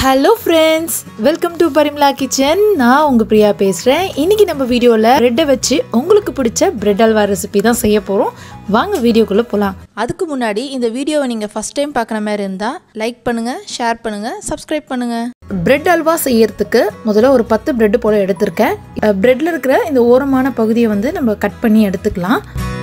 hello friends welcome to Parimala kitchen நான் உங்கள் பிரியா பேசுகிறேன் இன்றைக்கி நம்ம வீடியோவில் ப்ரெட்டை வச்சு உங்களுக்கு பிடிச்ச பிரெட் அல்வா ரெசிபி தான் செய்ய போகிறோம் வாங்க வீடியோக்குள்ளே போகலாம் அதுக்கு முன்னாடி இந்த வீடியோவை நீங்கள் ஃபஸ்ட் டைம் பார்க்குற மாதிரி இருந்தால் லைக் பண்ணுங்கள் ஷேர் பண்ணுங்கள் சப்ஸ்கிரைப் பண்ணுங்கள் பிரெட் அல்வா செய்யறதுக்கு முதல்ல ஒரு பத்து பிரெட் போல் எடுத்திருக்கேன் பிரெட்டில் இருக்கிற இந்த ஓரமான பகுதியை வந்து நம்ம கட் பண்ணி எடுத்துக்கலாம்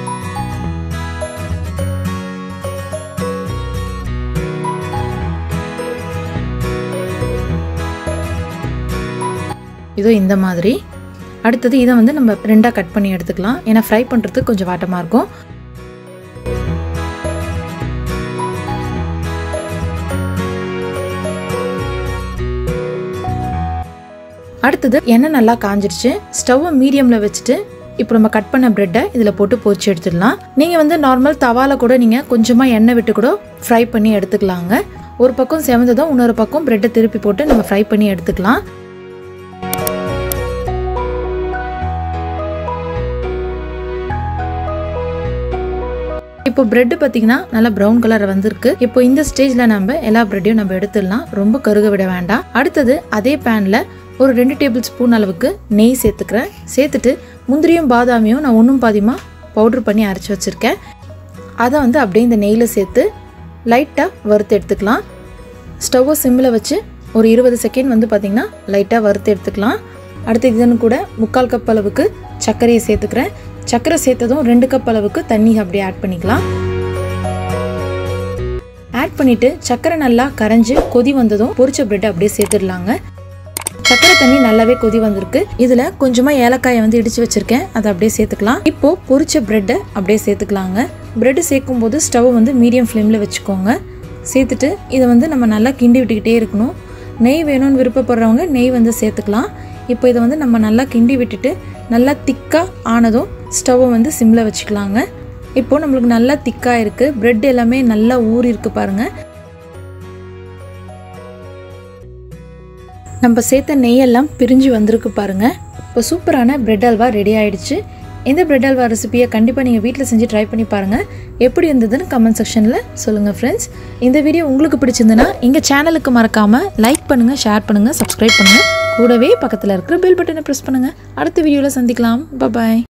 இதோ இந்த மாதிரி அடுத்தது இதை வந்து நம்ம ரெண்டாக கட் பண்ணி எடுத்துக்கலாம் ஏன்னா ஃப்ரை பண்ணுறதுக்கு கொஞ்சம் வாட்டமாக இருக்கும் அடுத்தது எண்ணெய் நல்லா காஞ்சிருச்சு ஸ்டவ்வை மீடியமில் வச்சுட்டு இப்போ நம்ம கட் பண்ண ப்ரெட்டை இதில் போட்டு பொரிச்சு எடுத்துடலாம் நீங்கள் வந்து நார்மல் தவால கூட நீங்கள் கொஞ்சமாக எண்ணெய் விட்டு கூட ஃப்ரை பண்ணி எடுத்துக்கலாங்க ஒரு பக்கம் செவந்ததும் இன்னொரு பக்கம் ப்ரெட்டை திருப்பி போட்டு நம்ம ஃப்ரை பண்ணி எடுத்துக்கலாம் இப்போ பிரெட் பார்த்தீங்கன்னா நல்லா ப்ரௌன் கலர் வந்திருக்கு இப்போ இந்த ஸ்டேஜில் நம்ம எல்லா பிரெட்டையும் நம்ம எடுத்துடலாம் ரொம்ப கருக விட வேண்டாம் அடுத்தது அதே பேனில் ஒரு ரெண்டு டேபிள் ஸ்பூன் அளவுக்கு நெய் சேர்த்துக்கிறேன் சேர்த்துட்டு முந்திரியும் பாதாமியும் நான் ஒன்றும் பாதியமாக பவுட்ரு பண்ணி அரைச்சி வச்சுருக்கேன் அதை வந்து அப்படியே இந்த நெய்யில் சேர்த்து லைட்டாக வறுத்து எடுத்துக்கலாம் ஸ்டவ்வை சிம்மில் வச்சு ஒரு இருபது செகண்ட் வந்து பார்த்திங்கன்னா லைட்டாக வறுத்து எடுத்துக்கலாம் அடுத்து இதனு கூட முக்கால் கப் அளவுக்கு சர்க்கரையை சேர்த்துக்கிறேன் சர்க்கரை சேர்த்ததும் ரெண்டு கப் அளவுக்கு தண்ணி அப்படியே ஆட் பண்ணிக்கலாம் ஆட் பண்ணிவிட்டு சர்க்கரை நல்லா கரைஞ்சி கொதி வந்ததும் பொரிச்ச பிரெட் அப்படியே சேர்த்துடலாங்க சர்க்கரை தண்ணி நல்லாவே கொதி வந்திருக்கு இதில் கொஞ்சமாக ஏலக்காயை வந்து இடித்து வச்சுருக்கேன் அதை அப்படியே சேர்த்துக்கலாம் இப்போது பொரிச்ச பிரெட்டை அப்படியே சேர்த்துக்கலாங்க பிரெட்டு சேர்க்கும் போது ஸ்டவ் வந்து மீடியம் ஃப்ளேமில் வச்சுக்கோங்க சேர்த்துட்டு இதை வந்து நம்ம நல்லா கிண்டி விட்டுக்கிட்டே இருக்கணும் நெய் வேணும்னு விருப்பப்படுறவங்க நெய் வந்து சேர்த்துக்கலாம் இப்போ இதை வந்து நம்ம நல்லா கிண்டி விட்டுட்டு நல்லா திக்காக ஆனதும் ஸ்டவ்வை வந்து சிம்மில் வச்சுக்கலாங்க இப்போது நம்மளுக்கு நல்லா திக்காக இருக்குது ப்ரெட் எல்லாமே நல்லா ஊறி இருக்கு பாருங்கள் நம்ம சேர்த்த நெய்யெல்லாம் பிரிஞ்சு வந்திருக்கு பாருங்கள் இப்போ சூப்பரான பிரெட் அல்வா ரெடி ஆயிடுச்சு இந்த பிரெட் அல்வா ரெசிபியை கண்டிப்பாக நீங்கள் வீட்டில் செஞ்சு ட்ரை பண்ணி பாருங்கள் எப்படி இருந்ததுன்னு கமெண்ட் செக்ஷனில் சொல்லுங்கள் ஃப்ரெண்ட்ஸ் இந்த வீடியோ உங்களுக்கு பிடிச்சிருந்துன்னா எங்கள் சேனலுக்கு மறக்காமல் லைக் பண்ணுங்கள் ஷேர் பண்ணுங்கள் சப்ஸ்கிரைப் பண்ணுங்கள் கூடவே பக்கத்தில் இருக்கிற பெல் பட்டனை ப்ரெஸ் பண்ணுங்கள் அடுத்த வீடியோவில் சந்திக்கலாம் பாய்